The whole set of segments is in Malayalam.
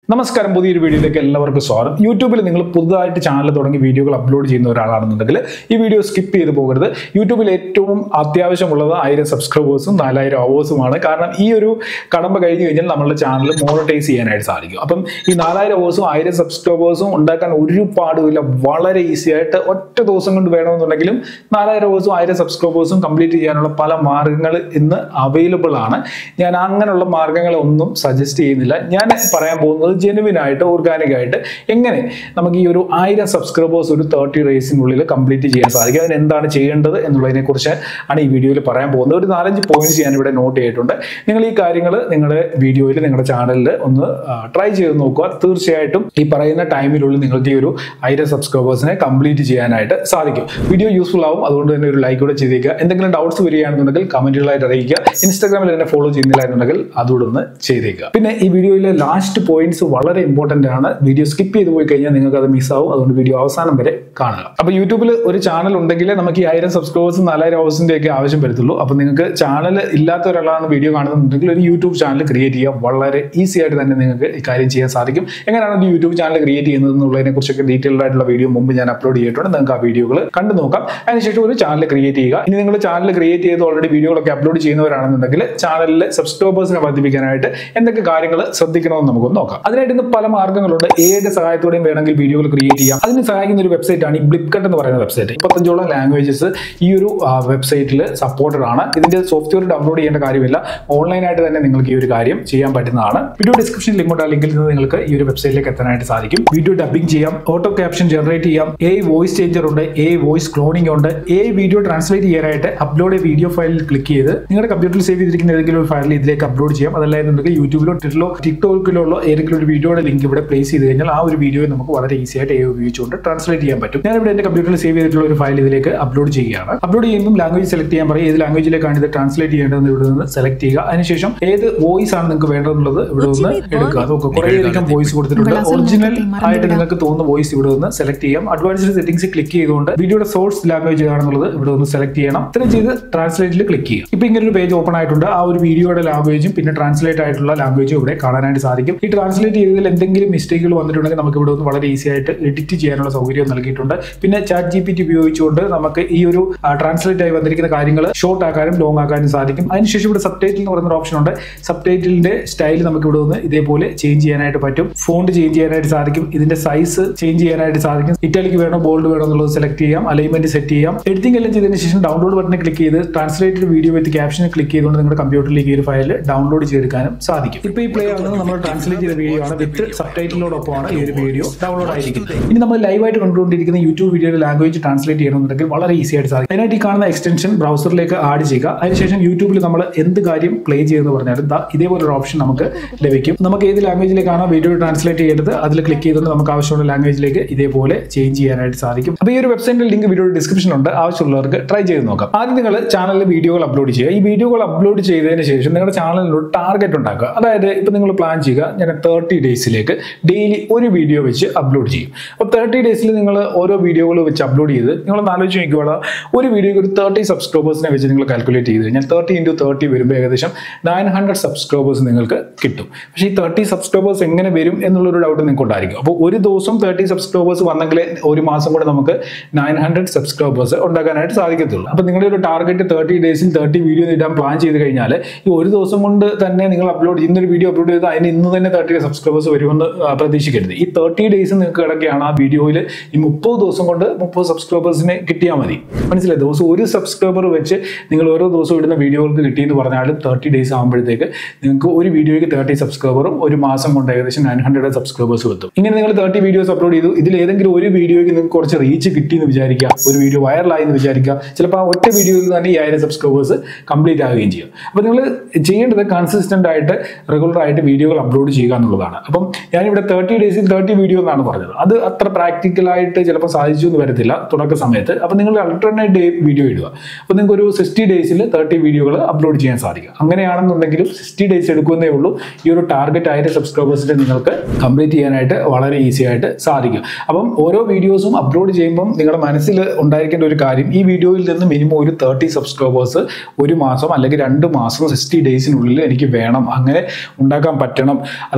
നമസ്കാരം പുതിയൊരു വീഡിയോയിലേക്ക് എല്ലാവർക്കും സ്വാഗതം യൂട്യൂബിൽ നിങ്ങൾ പുതുതായിട്ട് ചാനൽ തുടങ്ങി വീഡിയോകൾ അപ്ലോഡ് ചെയ്യുന്ന ഒരാളാണെന്നുണ്ടെങ്കിൽ ഈ വീഡിയോ സ്കിപ്പ് ചെയ്ത് പോകരുത് യൂട്യൂബിൽ ഏറ്റവും അത്യാവശ്യമുള്ളത് ആയിരം സബ്സ്ക്രൈബേഴ്സും നാലായിരം അവേഴ്സുമാണ് കാരണം ഈ ഒരു കടമ്പ കഴിഞ്ഞ് കഴിഞ്ഞാൽ നമ്മളുടെ ചാനൽ മോണിറ്റൈസ് ചെയ്യാനായിട്ട് സാധിക്കും അപ്പം ഈ നാലായിരം അവേഴ്സും ആയിരം സബ്സ്ക്രൈബേഴ്സും ഉണ്ടാക്കാൻ ഒരു പാടുമില്ല വളരെ ഈസി ആയിട്ട് ഒറ്റ ദിവസം കൊണ്ട് വേണമെന്നുണ്ടെങ്കിലും നാലായിരം അവേഴ്സും ആയിരം സബ്സ്ക്രൈബേഴ്സും കംപ്ലീറ്റ് ചെയ്യാനുള്ള പല മാർഗ്ഗങ്ങൾ ഇന്ന് അവൈലബിൾ ആണ് ഞാൻ അങ്ങനെയുള്ള മാർഗ്ഗങ്ങളൊന്നും സജസ്റ്റ് ചെയ്യുന്നില്ല ഞാൻ പറയാൻ പോകുന്നത് ജെനുവിൻ ആയിട്ട് ഓർഗാനിക് ആയിട്ട് എങ്ങനെ നമുക്ക് ഈ ഒരു ആയിരം സബ്സ്ക്രൈബേഴ്സ് ഒരു തേർട്ടി റേസിനുള്ളിൽ കംപ്ലീറ്റ് ചെയ്യാൻ സാധിക്കും അതിന് എന്താണ് ചെയ്യേണ്ടത് എന്നുള്ളതിനെ കുറിച്ച് ആണ് ഈ വീഡിയോയിൽ പറയാൻ പോകുന്നത് ഒരു നാലഞ്ച് പോയിന്റ്സ് ഞാൻ ഇവിടെ നോട്ട് ചെയ്തിട്ടുണ്ട് നിങ്ങൾ ഈ കാര്യങ്ങൾ നിങ്ങളുടെ വീഡിയോയിൽ നിങ്ങളുടെ ചാനലിൽ ഒന്ന് ട്രൈ ചെയ്ത് നോക്കുക തീർച്ചയായിട്ടും ഈ പറയുന്ന ടൈമിനുള്ളിൽ നിങ്ങൾക്ക് ഈ ഒരു ആയിരം സബ്സ്ക്രൈബേഴ്സിനെ കംപ്ലീറ്റ് ചെയ്യാനായിട്ട് സാധിക്കും വീഡിയോ യൂസ്ഫുൾ ആവും അതുകൊണ്ട് തന്നെ ഒരു ലൈക്ക് കൂടെ ചെയ്തേക്കുക എന്തെങ്കിലും ഡൗട്ട്സ് വരികയാണെന്നുണ്ടെങ്കിൽ കമന്റുകളായിട്ട് അറിയിക്കുക ഇൻസ്റ്റാഗ്രാമിൽ എന്നെ ഫോളോ ചെയ്യുന്നില്ല എന്നുണ്ടെങ്കിൽ അതുകൂടെ ഒന്ന് ചെയ്തേക്കുക പിന്നെ ഈ വീഡിയോയിലെ ലാസ്റ്റ് പോയിന്റ്സ് വളരെ ഇമ്പോർട്ടന്റ് ആണ് വീഡിയോ സ്കിപ്പ് ചെയ്ത് പോയി കഴിഞ്ഞാൽ നിങ്ങൾക്ക് അത് മിസ്സാവും അതുകൊണ്ട് വീഡിയോ അവസാനം വരെ കാണുക അപ്പൊ യൂട്യൂബിൽ ഒരു ചാനൽ ഉണ്ടെങ്കിലേ നമുക്ക് ഈ ആയിരം സബ്സ്ക്രൈബേഴ്സ് നാലായിരം ഹവേഴ്സിന്റെ ഒക്കെ ആവശ്യം വരത്തുള്ളൂ അപ്പൊ നിങ്ങൾക്ക് ചാനൽ ഇല്ലാത്ത ഒരാളാണ് വീഡിയോ കാണുന്നുണ്ടെങ്കിൽ ഒരു യൂട്യൂബ് ചാനൽ ക്രിയേറ്റ് ചെയ്യാം വളരെ ഈസി ആയിട്ട് തന്നെ നിങ്ങൾക്ക് ഈ കാര്യം ചെയ്യാൻ സാധിക്കും എങ്ങനെയാണ് ഒരു യൂട്യൂബ് ചാനൽ ക്രിയേറ്റ് ചെയ്യുന്നത് എന്നുള്ളതിനെ കുറിച്ചൊക്കെ ഡീറ്റെയിൽഡ് ആയിട്ടുള്ള വീഡിയോ മുമ്പ് ഞാൻ അപ്ലോഡ് ചെയ്തിട്ടുണ്ട് നിങ്ങൾക്ക് ആ വീഡിയോകൾ കണ്ടു നോക്കാം അതിനുശേഷം ഒരു ചാനൽ ക്രിയേറ്റ് ചെയ്യുക ഇനി നിങ്ങൾ ചാനൽ ക്രിയേറ്റ് ചെയ്ത് ഓൾറെഡി വീഡിയോകളൊക്കെ അപ്ലോഡ് ചെയ്യുന്നവരാണെന്നുണ്ടെങ്കിൽ ചാനലിൽ സബ്സ്ക്രൈബേഴ്സിനെ വർദ്ധിപ്പിക്കാനായിട്ട് എന്തൊക്കെ കാര്യങ്ങൾ ശ്രദ്ധിക്കണമെന്ന് നമുക്കൊന്ന് നോക്കാം അതിനായിട്ട് ഇന്ന് പല മാർഗ്ഗങ്ങളുണ്ട് ഏത് സഹായത്തോടെയും വേണമെങ്കിൽ വീഡിയോകൾ ക്രിയേറ്റ് ചെയ്യാം അതിന് സഹായിക്കുന്ന ഒരു വെബ്സൈറ്റ് ആണ് ഈ ബ്ലിപ്കട്ട് എന്ന് പറയുന്ന വെബ്സൈറ്റ് മുപ്പത്തഞ്ചോളം ലാംഗ്വേജസ് ഈ ഒരു വെബ്സൈറ്റിൽ സപ്പോർട്ടഡ് ആണ് ഇതിന്റെ സോഫ്റ്റ്വെയർ ഡൗൺലോഡ് ചെയ്യേണ്ട കാര്യമില്ല ഓൺലൈനായിട്ട് തന്നെ നിങ്ങൾക്ക് ഈ ഒരു കാര്യം ചെയ്യാൻ പറ്റുന്നതാണ് വീഡിയോ ഡിസ്ക്രിപ്ഷൻ ലിങ്ക് ലിങ്കിൽ നിന്ന് നിങ്ങൾക്ക് ഈ ഒരു വെബ്സൈറ്റിലേക്ക് എത്താനായിട്ട് സാധിക്കും വീഡിയോ ഡബിംഗ് ചെയ്യാം ഓട്ടോ ക്യാപ്ഷൻ ജനറേറ്റ് ചെയ്യാം എ വോയിസ് ചേഞ്ചർ ഉണ്ട് എ വോയിസ് ക്ലോണിംഗ് ഉണ്ട് എ വീഡിയോ ട്രാൻസ്ലേറ്റ് ചെയ്യാനായിട്ട് അപ്ലോഡ് എ വീഡിയോ ഫയലിൽ ക്ലിക്ക് ചെയ്ത് നിങ്ങളുടെ കമ്പ്യൂട്ടറിൽ സേവ് ചെയ്തിരിക്കുന്ന ഏതെങ്കിലും ഒരു ഫയൽ ഇതിലേക്ക് അപ്ലോഡ് ചെയ്യാം അതല്ലാന്നുണ്ടെങ്കിൽ യൂട്യൂബിലോ ട്വിറ്ററിലോ ടിക്ടോക്കിലോ ഉള്ള ഏതെങ്കിലും ഒരു വീഡിയോയുടെ ലിങ്ക് ഇവിടെ പ്ലേസ് ചെയ്ത് കഴിഞ്ഞാൽ ആ ഒരു വീഡിയോ നമുക്ക് വളരെ ഈസി ആയിട്ട് എ ഉപയോഗിച്ചുകൊണ്ട് ട്രാൻസ്ലേറ്റ് ചെയ്യാൻ പറ്റും ഞാൻ ഇവിടെ എന്റെ കമ്പ്യൂട്ടറിൽ സേവ് ചെയ്തിട്ടുള്ള ഒരു ഫയൽ ഇതിലേക്ക് അപ്ലോഡ് ചെയ്യുകയാണ് അപ്ലോഡ് ചെയ്യുമ്പോൾ ലാംഗ്വേജ് സെലക്ട് ചെയ്യാൻ പറയും ഏത് ലാംഗ്വേജിലേക്കാണ് ഇത് ട്രാൻസ്ലേറ്റ് ചെയ്യേണ്ടതെന്ന് ഇവിടെ നിന്ന് സെലക്ട് ചെയ്യുക അതിനുശേഷം ഏത് വോയിസ് ആണ് നിങ്ങൾക്ക് വേണ്ടതെന്നുള്ളത് ഇവിടെ നിന്ന് എടുക്കുക നോക്കുക കുറേ അധികം വോയിസ് കൊടുത്തിട്ടുണ്ട് ഒറിജിനൽ ആയിട്ട് നിങ്ങൾക്ക് തോന്നുന്ന വോയിസ് ഇവിടെ നിന്ന് സെലക്ട് ചെയ്യാം അഡ്വാൻസ്ഡ് സെറ്റിംഗ്സ് ക്ലിക്ക് ചെയ്തുകൊണ്ട് വീഡിയോയുടെ സോഴ്സ് ലാംഗ്വേജ് ആണെന്നുള്ളത് ഇവിടെ നിന്ന് സെലക്ട് ചെയ്യണം ഇത്രയും ചെയ്ത് ട്രാൻസ്ലേറ്റിൽ ക്ലിക്ക് ചെയ്യുക ഇപ്പൊ ഇങ്ങനെ ഒരു പേജ് ഓപ്പൺ ആയിട്ടുണ്ട് ആ ഒരു വീഡിയോയുടെ ലാംഗ്വേജും പിന്നെ ട്രാൻസ്ലേറ്റ് ആയിട്ടുള്ള ലാംഗ്വേജും ഇവിടെ കാണാനായിട്ട് സാധിക്കും ഈ ട്രാൻസ്ലേറ്റ് ചെയ്തതിൽ എന്തെങ്കിലും മിസ്റ്റേക്കുകൾ വന്നിട്ടുണ്ടെങ്കിൽ നമുക്ക് ഇവിടെ നിന്ന് വളരെ ഈസി ആയിട്ട് എഡിറ്റ് ചെയ്യാനുള്ള സൗകര്യം നൽകിയിട്ടുണ്ട് പിന്നെ ചാറ്റ് ജി പി ടി ഉപയോഗിച്ചുകൊണ്ട് നമുക്ക് ഈ ഒരു ട്രാൻസ്ലേറ്റ് ആയി വന്നിരിക്കുന്ന കാര്യങ്ങൾ ഷോർട്ട് ആക്കാനും ലോങ് ആക്കാനും സാധിക്കും അതിനുശേഷം ഇവിടെ സബ് ടൈറ്റിൽ എന്ന് പറയുന്ന ഓപ്ഷൻ ഉണ്ട് സബ് ടൈറ്റിലിന്റെ സ്റ്റൈൽ നമുക്ക് ഇവിടെ നിന്ന് ഇതേപോലെ ചേഞ്ച് ചെയ്യാനായിട്ട് പറ്റും ഫോണ്ട് ചേഞ്ച് ചെയ്യാനായിട്ട് സാധിക്കും ഇതിന്റെ സൈസ് ചേഞ്ച് ചെയ്യാനായിട്ട് സാധിക്കും ഇറ്റാലിക്ക് വേണോ ബോൾഡ് വേണോ എന്നുള്ളത് സെലക്ട് ചെയ്യാം അലൈൻമെന്റ് സെറ്റ് ചെയ്യാം എഡിറ്റിംഗ് എല്ലാം ചെയ്തതിന് ശേഷം ഡൗൺലോഡ് ബട്ടണിൽ ക്ലിക്ക് ചെയ്ത് translated video with caption click ചെയ്തുകൊണ്ട് നിങ്ങളുടെ കമ്പ്യൂട്ടറിലേക്ക് ഈ ഒരു ഫയൽ ഡൗൺലോഡ് ചെയ്തെടുക്കാനും സാധിക്കും ഇപ്പോൾ ഈ പ്ലേ ആകുന്നത് നമ്മൾ ട്രാൻസ്ലേറ്റ് ചെയ്ത വീഡിയോ ആണ് വിത്ത് സബ് ടൈറ്റിലോടൊപ്പമാണ് ഈ ഒരു വീഡിയോ ഡൗൺലോഡ് ആയിരിക്കുന്നത് ഇനി നമ്മൾ ലൈവായിട്ട് കണ്ടുകൊണ്ടിരിക്കുന്ന യൂട്യൂബ് വീഡിയോയുടെ ലാംഗ്വേജ് ട്രാൻസ്ലേറ്റ് ചെയ്യണമെന്നുണ്ടെങ്കിൽ വളരെ ഈസി ആയിട്ട് സാധിക്കും അതിനായിട്ട് ഈ കാണുന്ന എക്സ്റ്റൻഷൻ ബ്രൗസറിലേക്ക് ആഡ് ചെയ്യുക അതിനുശേഷം യൂട്യൂബിൽ നമ്മൾ എന്ത് കാര്യം പ്ലേ ചെയ്യുമെന്ന് പറഞ്ഞാലും ദാ ഇതേപോലെ ഒരു ഓപ്ഷൻ നമുക്ക് ലഭിക്കും നമുക്ക് ഏത് ലാംഗ്വേജിലേക്കാണോ വീഡിയോ ട്രാൻസ്ലേറ്റ് ചെയ്യേണ്ടത് അതിൽ ക്ലിക്ക് ചെയ്തുകൊണ്ട് നമുക്ക് ആവശ്യമുള്ള ലാംഗ്വേജിലേക്ക് ഇതേപോലെ ചേഞ്ച് ചെയ്യാനായിട്ട് സാധിക്കും അപ്പോൾ ഈ ഒരു വെബ്സൈറ്റിന്റെ ലിങ്ക് വീഡിയോ ഡിസ്ക്രിപ്ഷൻ ഉണ്ട് ആവശ്യമുള്ളവർക്ക് ട്രൈ ചെയ്ത് നോക്കാം ആദ്യം നിങ്ങൾ ചാനലിൽ വീഡിയോകൾ അപ്ലോഡ് ചെയ്യുക ഈ വീഡിയോകൾ അപ്ലോഡ് ചെയ്തതിന് ശേഷം നിങ്ങളുടെ ചാനലിൽ ഒരു ടാർഗറ്റ് ഉണ്ടാക്കുക അതായത് ഇപ്പം നിങ്ങൾ പ്ലാൻ ചെയ്യുക ഞാൻ തേർട്ടി ഡേയ്സിലേക്ക് ഡെയിലി ഒരു വീഡിയോ വെച്ച് അപ്ലോഡ് ചെയ്യും അപ്പോൾ തേർട്ടി ഡേയ്സിൽ നിങ്ങൾ ഓരോ വീഡിയോകൾ വെച്ച് അപ്ലോഡ് ചെയ്ത് നിങ്ങളൊന്ന് ആലോചിച്ച് നോക്കിയോളാം ഒരു വീഡിയോക്ക് ഒരു തേർട്ടി സബ്സ്ക്രൈബേഴ്സിനെ വെച്ച് നിങ്ങൾ കാൽക്കുലേറ്റ് ചെയ്ത് കഴിഞ്ഞാൽ തേർട്ടി ഇൻറ്റു തേർട്ടി വരുമ്പോൾ ഏകദേശം നയൻ ഹൺഡ്രഡ് സബ്സ്ക്രൈബേഴ്സ് നിങ്ങൾക്ക് കിട്ടും പക്ഷേ ഈ തേർട്ടി സബ്സ്ക്രൈബേഴ്സ് എങ്ങനെ വരും എന്നുള്ളൊരു ഡൗട്ട് നിങ്ങൾക്ക് ഉണ്ടായിരിക്കും അപ്പോൾ ഒരു ദിവസം തേർട്ടി സബ്സ്ക്രൈബേഴ്സ് വന്നെങ്കിൽ ഒരു മാസം കൂടെ നമുക്ക് നയൻ ഹൺഡ്രഡ് സബ്സ്ക്രൈബേഴ്സ് ഉണ്ടാക്കാനായിട്ട് സാധിക്കത്തുള്ളൂ അപ്പോൾ നിങ്ങളുടെ ഒരു ടാർഗറ്റ് തേർട്ടി ഡേയ്സിൽ തേർട്ടി വീഡിയോ ഇടാൻ പ്ലാൻ ചെയ്ത് കഴിഞ്ഞാൽ ഈ ഒരു ദിവസം കൊണ്ട് തന്നെ നിങ്ങൾ അപ്ലോഡ് ഇന്നൊരു വീഡിയോ അപ്ലോഡ് ചെയ്ത് അതിന് ഇന്ന് തന്നെ തേർട്ടി സബ്സ്ക്രൈബേഴ്സ് വരുമെന്ന് ആ, പ്രതീക്ഷിക്കരുത് ഈ തേർട്ടി ഡേയ്സ് നിങ്ങൾക്ക് കിടക്കുകയാണ് ആ വീഡിയോയിൽ ഈ മുപ്പത് ദിവസം കൊണ്ട് മുപ്പത് സബ്സ്ക്രൈബേഴ്സിനെ കിട്ടിയാൽ മതി മനസ്സിലായി ദിവസം ഒരു സബ്സ്ക്രൈബർ വെച്ച് നിങ്ങൾ ഓരോ ദിവസവും ഇടുന്ന വീഡിയോകൾക്ക് കിട്ടിയെന്ന് പറഞ്ഞാലും തേർട്ടി ഡേയ്സ് ആകുമ്പോഴത്തേക്ക് നിങ്ങൾക്ക് ഒരു വീഡിയോയ്ക്ക് തേർട്ടി സബ്സ്ക്രൈബറും ഒരു മാസം കൊണ്ട് ഏകദേശം നയൻ ഹൺഡ്രഡ് സബ്സ്ക്രൈബേഴ്സ് എത്തും ഇങ്ങനെ നിങ്ങൾ തേർട്ടി വീഡിയോസ് അപ്ലോഡ് ചെയ്തു ഇതിൽ ഏതെങ്കിലും ഒരു വീഡിയോയ്ക്ക് നിങ്ങൾക്ക് കുറച്ച് റീച്ച് കിട്ടിയെന്ന് വിചാരിക്കുക ഒരു വീഡിയോ വൈറലായി എന്ന് വിചാരിക്കുക ചിലപ്പോൾ ആ ഒറ്റ വീഡിയോയിൽ തന്നെ ഈ ആയിരം സബ്സ്ക്രൈബേഴ്സ് കംപ്ലീറ്റ് ആവുകയും ചെയ്യും അപ്പോൾ നിങ്ങൾ ചെയ്യേണ്ടത് കൺസിസ്റ്റന്റ് ആയിട്ട് റെഗുലർ ആയിട്ട് വീഡിയോകൾ അപ്ലോഡ് ചെയ്യുക എന്നുള്ളതാണ് അപ്പം ഞാനിവിടെ തേർട്ടി ഡേയ്സിൽ തേർട്ടി വീഡിയോ എന്നാണ് പറഞ്ഞത് അത് അത്ര പ്രാക്ടിക്കലായിട്ട് ചിലപ്പോൾ സാധിച്ചു എന്ന് വരത്തില്ല തുടക്ക സമയത്ത് അപ്പോൾ നിങ്ങൾ അൾട്ടർനേറ്റ് ഡേ വീഡിയോ ഇടുക അപ്പോൾ നിങ്ങൾക്ക് ഒരു സിക്സ്റ്റി ഡേയ്സിൽ തേർട്ടി വീഡിയോകൾ അപ്ലോഡ് ചെയ്യാൻ സാധിക്കും അങ്ങനെയാണെന്നുണ്ടെങ്കിലും സിക്സ്റ്റി ഡേയ്സ് എടുക്കുന്നേ ഉള്ളൂ ഈ ഒരു ടാർഗറ്റ് ആയിരം സബ്സ്ക്രൈബേഴ്സിനെ നിങ്ങൾക്ക് കംപ്ലീറ്റ് ചെയ്യാനായിട്ട് വളരെ ഈസി ആയിട്ട് സാധിക്കും അപ്പം ഓരോ വീഡിയോസും അപ്ലോഡ് ചെയ്യുമ്പം നിങ്ങളുടെ മനസ്സിൽ ഉണ്ടായിരിക്കേണ്ട ഒരു കാര്യം ഈ വീഡിയോയിൽ നിന്ന് മിനിമം ഒരു തേർട്ടി സബ്സ്ക്രൈബേഴ്സ് ഒരു മാസം അല്ലെങ്കിൽ രണ്ട് മാസം സിക്സ്റ്റി ഡേയ്സിനുള്ളിൽ എനിക്ക് വേണം അങ്ങനെ ഉണ്ടാക്കാൻ പറ്റണം അതായത്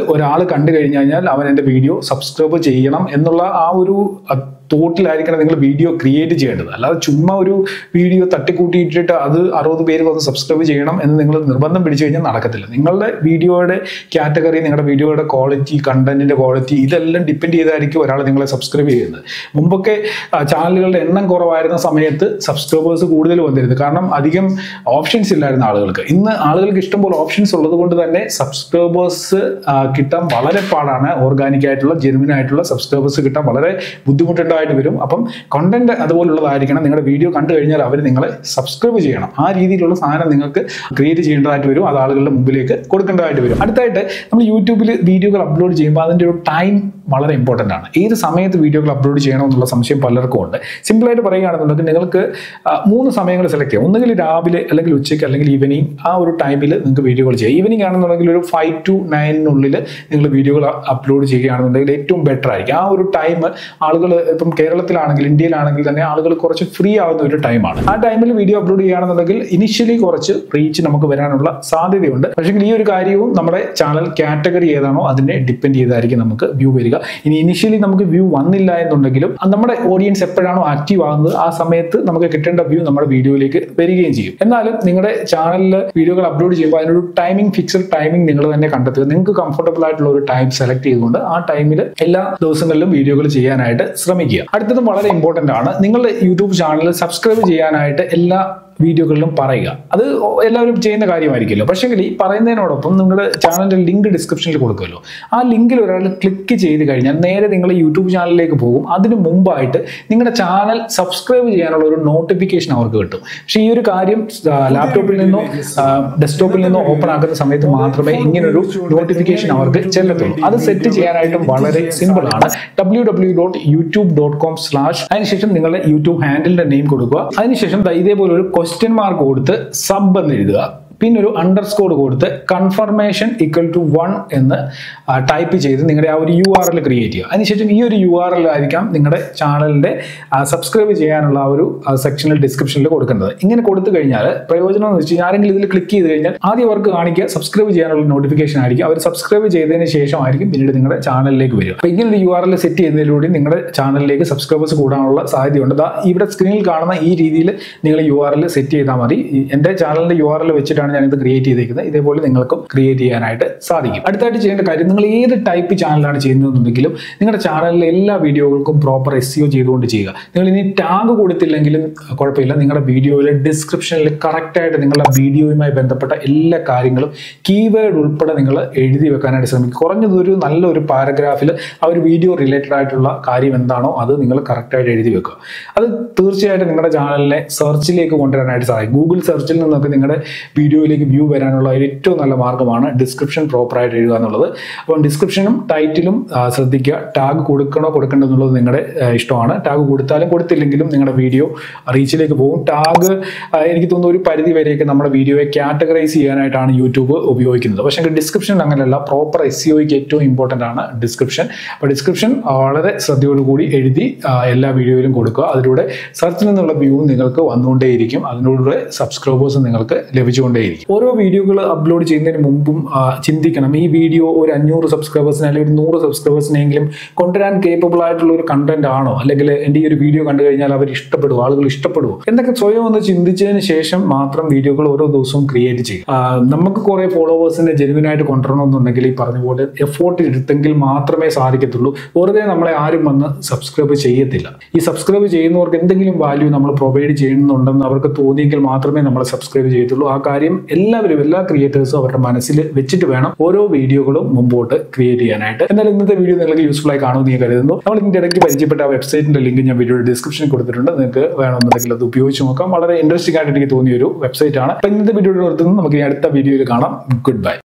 ഒരാൾ കണ്ടു കഴിഞ്ഞു കഴിഞ്ഞാൽ അവൻ എൻ്റെ വീഡിയോ സബ്സ്ക്രൈബ് ചെയ്യണം എന്നുള്ള ആ ഒരു തോട്ടിലായിരിക്കണം നിങ്ങൾ വീഡിയോ ക്രിയേറ്റ് ചെയ്യേണ്ടത് അല്ലാതെ ചുമ്മാ ഒരു വീഡിയോ തട്ടിക്കൂട്ടിയിട്ടിട്ട് അത് അറുപത് പേര് വന്ന് സബ്സ്ക്രൈബ് ചെയ്യണം എന്ന് നിങ്ങൾ നിർബന്ധം പിടിച്ചു കഴിഞ്ഞാൽ നടക്കത്തില്ല നിങ്ങളുടെ വീഡിയോയുടെ കാറ്റഗറി നിങ്ങളുടെ വീഡിയോയുടെ ക്വാളിറ്റി കണ്ടന്റിന്റെ ക്വാളിറ്റി ഇതെല്ലാം ഡിപ്പെൻഡ് ചെയ്തായിരിക്കും ഒരാൾ നിങ്ങളെ സബ്സ്ക്രൈബ് ചെയ്യുന്നത് മുമ്പൊക്കെ ആ, ചാനലുകളുടെ എണ്ണം കുറവായിരുന്ന സമയത്ത് സബ്സ്ക്രൈബേഴ്സ് കൂടുതൽ വന്നിരുന്നു കാരണം അധികം ഓപ്ഷൻസ് ഇല്ലായിരുന്നു ആളുകൾക്ക് ഇന്ന് ആളുകൾക്ക് ഇഷ്ടംപോലെ ഓപ്ഷൻസ് ഉള്ളത് കൊണ്ട് തന്നെ സബ്സ്ക്രൈബേഴ്സ് കിട്ടാൻ വളരെ പാടാണ് ഓർഗാനിക് ആയിട്ടുള്ള ജെനുവിൻ ആയിട്ടുള്ള സബ്സ്ക്രൈബേഴ്സ് കിട്ടാൻ വളരെ ബുദ്ധിമുട്ടുണ്ടായിട്ട് വരും അപ്പം കണ്ടന്റ് അതുപോലുള്ളതായിരിക്കണം നിങ്ങളുടെ വീഡിയോ കണ്ടു കഴിഞ്ഞാൽ അവർ നിങ്ങളെ സബ്സ്ക്രൈബ് ചെയ്യണം ആ രീതിയിലുള്ള സാധനം നിങ്ങൾക്ക് ക്രിയേറ്റ് ചെയ്യേണ്ടതായിട്ട് വരും അത് ആളുകളുടെ മുമ്പിലേക്ക് കൊടുക്കേണ്ടതായിട്ട് വരും അടുത്തായിട്ട് നമ്മൾ യൂട്യൂബിൽ വീഡിയോകൾ അപ്ലോഡ് ചെയ്യുമ്പോൾ അതിൻ്റെ ഒരു ടൈം വളരെ ഇമ്പോർട്ടൻ്റ് ആണ് ഏത് സമയത്ത് വീഡിയോകൾ അപ്ലോഡ് ചെയ്യണമെന്നുള്ള സംശയം പലർക്കും ഉണ്ട് സിമ്പിളായിട്ട് പറയുകയാണെന്നുണ്ടെങ്കിൽ നിങ്ങൾക്ക് ആ, മൂന്ന് സമയങ്ങൾ സെലക്ട് ചെയ്യാം ഒന്നുകിൽ രാവിലെ അല്ലെങ്കിൽ ഉച്ചയ്ക്ക് അല്ലെങ്കിൽ ഈവനിങ് ആ ഒരു ടൈമിൽ നിങ്ങൾക്ക് വീഡിയോകൾ ചെയ്യാം ഈവനിങ് ആണെന്നുണ്ടെങ്കിൽ ഒരു ഫൈവ് ടു നയനിനുള്ളിൽ നിങ്ങൾ വീഡിയോകൾ അപ്ലോഡ് ചെയ്യുകയാണെന്നുണ്ടെങ്കിൽ ഏറ്റവും ബെറ്റർ ആയിരിക്കും ആ ഒരു ടൈം ആളുകൾ ഇപ്പം കേരളത്തിലാണെങ്കിൽ ഇന്ത്യയിലാണെങ്കിൽ തന്നെ ആളുകൾ കുറച്ച് ഫ്രീ ആവുന്ന ഒരു ടൈമാണ് ആ ടൈമിൽ വീഡിയോ അപ്ലോഡ് ചെയ്യുകയാണെന്നുണ്ടെങ്കിൽ ഇനിഷ്യലി കുറച്ച് റീച്ച് നമുക്ക് വരാനുള്ള സാധ്യതയുണ്ട് പക്ഷേ ഈ ഒരു കാര്യവും നമ്മുടെ ചാനൽ കാറ്റഗറി ഏതാണോ അതിനെ ഡിപ്പെൻഡ് ചെയ്തായിരിക്കും നമുക്ക് വ്യൂ വരിക ഇനി ഇനിഷ്യലി നമുക്ക് വ്യൂ വന്നില്ല എന്നുണ്ടെങ്കിലും അത് നമ്മുടെ ഓഡിയൻസ് എപ്പോഴാണോ ആക്റ്റീവ് ആകുന്നത് ആ സമയത്ത് നമുക്ക് കിട്ടേണ്ട വ്യൂ നമ്മുടെ വീഡിയോയിലേക്ക് വരികയും ചെയ്യും എന്നാലും നിങ്ങളുടെ ചാനലിൽ വീഡിയോകൾ അപ്ലോഡ് ചെയ്യുമ്പോൾ അതിനൊരു ടൈമിംഗ് ഫിക്സഡ് ടൈമിംഗ് നിങ്ങൾ തന്നെ കണ്ടെത്തുക നിങ്ങൾക്ക് കംഫർട്ടബിൾ ആയിട്ടുള്ള ഒരു ടൈം സെലക്ട് ചെയ്തുകൊണ്ട് ആ ടൈമിൽ എല്ലാ ദിവസങ്ങളിലും വീഡിയോകൾ ചെയ്യാനായിട്ട് ശ്രമിക്കുക അടുത്തതും വളരെ ഇമ്പോർട്ടന്റ് ആണ് നിങ്ങളുടെ യൂട്യൂബ് ചാനൽ സബ്സ്ക്രൈബ് ചെയ്യാനായിട്ട് എല്ലാ വീഡിയോകളിലും പറയുക അത് എല്ലാവരും ചെയ്യുന്ന കാര്യമായിരിക്കുമല്ലോ പക്ഷേ ഈ പറയുന്നതിനോടൊപ്പം നിങ്ങളുടെ ചാനലിന്റെ ലിങ്ക് ഡിസ്ക്രിപ്ഷനിൽ കൊടുക്കുമല്ലോ ആ ലിങ്കിൽ ഒരാൾ ക്ലിക്ക് ചെയ്ത് കഴിഞ്ഞാൽ നേരെ നിങ്ങൾ യൂട്യൂബ് ചാനലിലേക്ക് പോകും അതിന് മുമ്പായിട്ട് നിങ്ങളുടെ ചാനൽ സബ്സ്ക്രൈബ് ചെയ്യാനുള്ള ഒരു നോട്ടിഫിക്കേഷൻ അവർക്ക് കിട്ടും പക്ഷേ ഈ ഒരു കാര്യം ലാപ്ടോപ്പിൽ നിന്നോ ഡെസ്ക്ടോപ്പിൽ നിന്നോ ഓപ്പൺ ആക്കുന്ന സമയത്ത് മാത്രമേ ഇങ്ങനൊരു നോട്ടിഫിക്കേഷൻ അവർക്ക് ചെല്ലത്തുള്ളൂ അത് സെറ്റ് ചെയ്യാനായിട്ടും വളരെ സിമ്പിൾ ആണ് W W dot YouTube dot com slash അതിനുശേഷം നിങ്ങളുടെ യൂട്യൂബ് ഹാൻഡിലിന്റെ നെയിം കൊടുക്കുക അതിനുശേഷം ദാ ഇതേപോലെ ഒരു ക്വസ്റ്റ്യൻ മാർക്ക് കൊടുത്ത് സബ് എന്ന് എഴുതുക പിന്നെ ഒരു അണ്ടർ സ്കോർ കൊടുത്ത് കൺഫർമേഷൻ ഈക്വൽ ടു വൺ എന്ന് ടൈപ്പ് ചെയ്ത് നിങ്ങളുടെ ആ ഒരു യു ആർ എൽ ക്രിയേറ്റ് ചെയ്യുക അതിനുശേഷം ഈ ഒരു യു ആർ എൽ ആയിരിക്കാം നിങ്ങളുടെ ചാനലിന്റെ സബ്സ്ക്രൈബ് ചെയ്യാനുള്ള ആ ഒരു സെക്ഷനിൽ ഡിസ്ക്രിപ്ഷനിൽ കൊടുക്കേണ്ടത് ഇങ്ങനെ കൊടുത്തു കഴിഞ്ഞാൽ പ്രയോജനം എന്ന് വെച്ച് കഴിഞ്ഞാൽ ആരെങ്കിലും ഇതിൽ ക്ലിക്ക് ചെയ്ത് കഴിഞ്ഞാൽ ആദ്യം അവർക്ക് കാണിക്കുക സബ്സ്ക്രൈബ് ചെയ്യാനുള്ള നോട്ടിഫിക്കേഷൻ ആയിരിക്കും അവർ സബ്സ്ക്രൈബ് ചെയ്തതിന് ശേഷമായിരിക്കും പിന്നീട് നിങ്ങളുടെ ചാനലിലേക്ക് വരിക അപ്പോൾ ഇങ്ങനെ ഒരു യു ആർ എൽ സെറ്റ് ചെയ്യുന്നതിലൂടെ നിങ്ങളുടെ ചാനലിലേക്ക് സബ്സ്ക്രൈബേഴ്സ് കൂടാനുള്ള സാധ്യതയുണ്ട് ദാ ഇവിടെ സ്ക്രീനിൽ കാണുന്ന ഈ രീതിയിൽ നിങ്ങൾ യു ആർ എൽ സെറ്റ് ചെയ്താൽ മതി ഈ എൻ്റെ ചാനലിന്റെ യു ആർ എൽ വെച്ചിട്ടാണ് ഞാൻ ഇത് ക്രിയേറ്റ് ചെയ്തേക്കുന്നത് ഇതേപോലെ നിങ്ങൾക്കും ക്രിയേറ്റ് ചെയ്യാനായിട്ട് സാധിക്കും അടുത്തായിട്ട് ചെയ്യേണ്ട കാര്യം നിങ്ങൾ ഏത് ടൈപ്പ് ചാനലാണ് ചെയ്യുന്നതെന്നുണ്ടെങ്കിലും നിങ്ങളുടെ ചാനലിലെ എല്ലാ വീഡിയോകൾക്കും പ്രോപ്പർ എസ് സിഒ ചെയ്തുകൊണ്ട് ചെയ്യുക നിങ്ങൾ ഇനി ടാഗ് കൊടുത്തില്ലെങ്കിലും കുഴപ്പമില്ല നിങ്ങളുടെ വീഡിയോയിലെ ഡിസ്ക്രിപ്ഷനിൽ കറക്റ്റായിട്ട് നിങ്ങളുടെ വീഡിയോയുമായി ബന്ധപ്പെട്ട എല്ലാ കാര്യങ്ങളും കീവേഡ് ഉൾപ്പെടെ നിങ്ങൾ എഴുതി വെക്കാനായിട്ട് ശ്രമിക്കുക കുറഞ്ഞതൊരു നല്ലൊരു പാരഗ്രാഫിൽ ആ ഒരു വീഡിയോ റിലേറ്റഡ് ആയിട്ടുള്ള കാര്യം എന്താണോ അത് നിങ്ങൾ കറക്റ്റായിട്ട് എഴുതി വെക്കുക അത് തീർച്ചയായിട്ടും നിങ്ങളുടെ ചാനലിനെ സെർച്ചിലേക്ക് കൊണ്ടുവരാനായിട്ട് സാധിക്കും ഗൂഗിൾ സെർച്ചിൽ നിന്നൊക്കെ നിങ്ങളുടെ വീഡിയോയിലേക്ക് വ്യൂ വരാനുള്ള ഒരു ഏറ്റവും നല്ല മാർഗ്ഗമാണ് ഡിസ്ക്രിപ്ഷൻ പ്രോപ്പറായിട്ട് എഴുതുക എന്നുള്ളത് അപ്പം ഡിസ്ക്രിപ്ഷനും ടൈറ്റിലും ആ, ശ്രദ്ധിക്കുക ടാഗ് കൊടുക്കണോ കൊടുക്കണ്ടോ എന്നുള്ളത് നിങ്ങളുടെ ആ, ഇഷ്ടമാണ് ടാഗ് കൊടുത്താലും കൊടുത്തില്ലെങ്കിലും നിങ്ങളുടെ വീഡിയോ റീച്ചിലേക്ക് പോകും ടാഗ് എനിക്ക് തോന്നുന്നു ഒരു പരിധി വരെയൊക്കെ നമ്മുടെ വീഡിയോയെ കാറ്റഗറൈസ് ചെയ്യാനായിട്ടാണ് യൂട്യൂബ് ഉപയോഗിക്കുന്നത് പക്ഷേ ഡിസ്ക്രിപ്ഷൻ അങ്ങനെയല്ല പ്രോപ്പർ എസ് സിഒയ്ക്ക് ഏറ്റവും ഇമ്പോർട്ടൻ്റ് ആണ് ഡിസ്ക്രിപ്ഷൻ അപ്പോൾ ഡിസ്ക്രിപ്ഷൻ വളരെ ശ്രദ്ധയോടുകൂടി എഴുതി ആ, എല്ലാ വീഡിയോയിലും കൊടുക്കുക അതിലൂടെ സെർച്ചിൽ നിന്നുള്ള വ്യൂ നിങ്ങൾക്ക് വന്നുകൊണ്ടേയിരിക്കും അതിലൂടെ സബ്സ്ക്രൈബേഴ്സ് നിങ്ങൾക്ക് ലഭിച്ചുകൊണ്ടേയിരിക്കും ഓരോ വീഡിയോകൾ അപ്ലോഡ് ചെയ്യുന്നതിന് മുമ്പും ആ, ചിന്തിക്കണം ഈ വീഡിയോ ഒരു അഞ്ഞൂറ് സബ്സ്ക്രൈബേഴ്സിന് അല്ലെങ്കിൽ ഒരു നൂറ് സബ്സ്ക്രൈബേഴ്സിനെങ്കിലും കൊണ്ടുവരാൻ കേപ്പബിൾ ആയിട്ടുള്ള ഒരു കണ്ടന്റ് ആണോ അല്ലെങ്കിൽ എൻ്റെ ഈ ഒരു വീഡിയോ കണ്ടു കഴിഞ്ഞാൽ അവർ ഇഷ്ടപ്പെടുമോ ആളുകൾ ഇഷ്ടപ്പെടുമോ എന്നൊക്കെ സ്വയം ഒന്ന് ചിന്തിച്ചതിന് ശേഷം മാത്രം വീഡിയോകൾ ഓരോ ദിവസവും ക്രിയേറ്റ് ചെയ്യും ആ, നമുക്ക് കുറെ ഫോളോവേഴ്സിനെ ജെനുവിനായിട്ട് കൊണ്ടുവരണമെന്നുണ്ടെങ്കിൽ ഈ പറഞ്ഞ പോലെ എഫോർട്ട് എടുത്തെങ്കിൽ മാത്രമേ സാധിക്കത്തുള്ളൂ വെറുതെ നമ്മളെ ആരും വന്ന് സബ്സ്ക്രൈബ് ചെയ്യത്തില്ല ഈ സബ്സ്ക്രൈബ് ചെയ്യുന്നവർക്ക് എന്തെങ്കിലും വാല്യൂ നമ്മൾ പ്രൊവൈഡ് ചെയ്യുന്നുണ്ടെന്ന് അവർക്ക് തോന്നിയെങ്കിൽ മാത്രമേ നമ്മൾ സബ്സ്ക്രൈബ് ചെയ്യത്തുള്ളൂ ആ കാര്യം എല്ലാവരും എല്ലാ ക്രിയേറ്റേഴ്സും അവരുടെ മനസ്സിൽ വെച്ചിട്ട് വേണം ഓരോ വീഡിയോകളും മുമ്പോട്ട് ക്രിയേറ്റ് ചെയ്യാനായിട്ട് എന്നാൽ ഇന്നത്തെ വീഡിയോ നിങ്ങൾക്ക് യൂസ്ഫുൾ ആയി കാണുമെന്ന് ഞാൻ കരുതുന്നു നമ്മൾ ഇതിന്റെ ഇടയ്ക്ക് പരിചയപ്പെട്ട ആ വെബ്സൈറ്റിന്റെ ലിങ്ക് ഞാൻ വീഡിയോയുടെ ഡിസ്ക്രിപ്ഷനിൽ കൊടുത്തിട്ടുണ്ട് നിങ്ങൾക്ക് വേണമെന്നുണ്ടെങ്കിൽ അത് ഉപയോഗിച്ച് നോക്കാം വളരെ ഇൻട്രസ്റ്റിംഗ് ആയിട്ട് എനിക്ക് തോന്നിയ ഒരു വെബ്സൈറ്റ് ആണ് അപ്പൊ ഇന്നത്തെ വീഡിയോയുടെ നിർത്തുന്നു നമുക്ക് ഇനി അടുത്ത വീഡിയോയിൽ കാണാം ഗുഡ് ബൈ